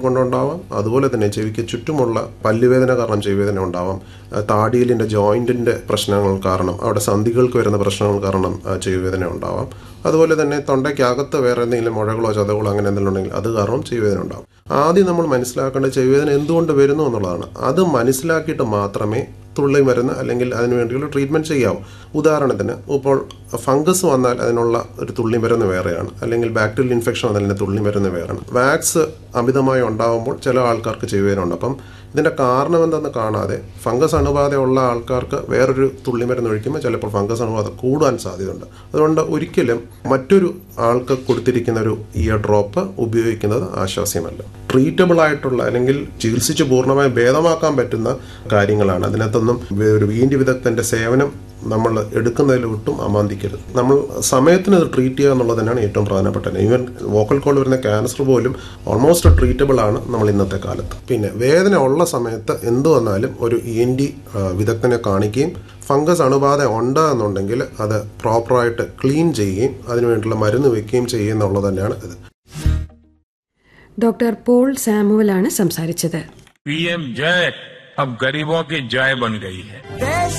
കൊണ്ടുണ്ടാവാം അതുപോലെ തന്നെ ചെവിക്ക് ചുറ്റുമുള്ള പല്ലുവേദന കാരണം ചെവിവേദന ഉണ്ടാവാം ആ, താടിയിലിൻ്റെ ജോയിൻറ്റിൻ്റെ പ്രശ്നങ്ങൾ കാരണം അവിടെ സന്ധികൾക്ക് വരുന്ന പ്രശ്നങ്ങൾ കാരണം ആ, ചെവിവേദന ഉണ്ടാവാം അതുപോലെ തന്നെ തൊണ്ടയ്ക്കകത്ത് വേറെ എന്തെങ്കിലും മുഴകളോ ചതകളോ അങ്ങനെ എന്തെങ്കിലും ഉണ്ടെങ്കിൽ അത് കാരണം ചെവിവേദന ഉണ്ടാവും ആദ്യം നമ്മൾ മനസ്സിലാക്കേണ്ട ചെവിവേദന എന്തുകൊണ്ട് വരുന്നു എന്നുള്ളതാണ് അത് മനസ്സിലാക്കിയിട്ട് മാത്രമേ തുള്ളി മരുന്ന് അല്ലെങ്കിൽ അതിനു വേണ്ടിയുള്ള ട്രീറ്റ്മെന്റ് ചെയ്യാവൂ ഉദാഹരണത്തിന് ഇപ്പോൾ ഫംഗസ് വന്നാൽ അതിനുള്ള ഒരു തുള്ളി മരുന്ന് വേറെയാണ് അല്ലെങ്കിൽ ബാക്ടീരിയൽ ഇൻഫെക്ഷൻ വന്നാൽ അതിന്റെ തുള്ളി മരുന്ന് വേറെയാണ് വാക്സ് അമിതമായി ഉണ്ടാകുമ്പോൾ ചില ആൾക്കാർക്ക് ചെവിവേദന അപ്പം ഇതിന്റെ കാരണം എന്തെന്ന് കാണാതെ ഫംഗസ് അണുബാധ ഉള്ള ആൾക്കാർക്ക് വേറൊരു തുള്ളി മരുന്ന് ഒഴിക്കുമ്പോൾ ചിലപ്പോൾ ഫംഗസ് അണുബാധ കൂടാൻ സാധ്യതയുണ്ട് അതുകൊണ്ട് ഒരിക്കലും മറ്റൊരു ആൾക്ക് കൊടുത്തിരിക്കുന്ന ഒരു ഇയർ ഡ്രോപ്പ് ഉപയോഗിക്കുന്നത് ആശ്വാസ്യമല്ല ട്രീറ്റബിൾ ആയിട്ടുള്ള അല്ലെങ്കിൽ ചികിത്സിച്ച് പൂർണ്ണമായും ഭേദമാക്കാൻ പറ്റുന്ന കാര്യങ്ങളാണ് അതിനകത്തൊന്നും ഒരു വീണ്ടി വിദഗ്ധന്റെ സേവനം നമ്മൾ എടുക്കുന്നതിൽ ഒട്ടും അമാന്തിക്കരുത് നമ്മൾ സമയത്തിന് ഇത് ട്രീറ്റ് ചെയ്യുക എന്നുള്ളത് തന്നെയാണ് ഏറ്റവും പ്രധാനപ്പെട്ടത് ഈവൻ വോക്കൽ കോൾ വരുന്ന ക്യാൻസർ പോലും ഓൾമോസ്റ്റ് ട്രീറ്റബിൾ ആണ് നമ്മൾ ഇന്നത്തെ കാലത്ത് പിന്നെ വേദന ഉള്ള സമയത്ത് എന്ത് വന്നാലും ഒരു ഇ എൻ ഡി വിദഗ്ധനെ കാണിക്കുകയും ഫംഗസ് അണുബാധ ഉണ്ട് എന്നുണ്ടെങ്കിൽ അത് പ്രോപ്പറായിട്ട് ക്ലീൻ ചെയ്യുകയും അതിനുവേണ്ടിയുള്ള മരുന്ന് വെക്കുകയും ചെയ്യുക എന്നുള്ളത് തന്നെയാണ് ഇത് ഡോക്ടർ പോൾ സാമുവലാണ് സംസാരിച്ചത് पीएम जय अब गरीबों की जय बन गई है देश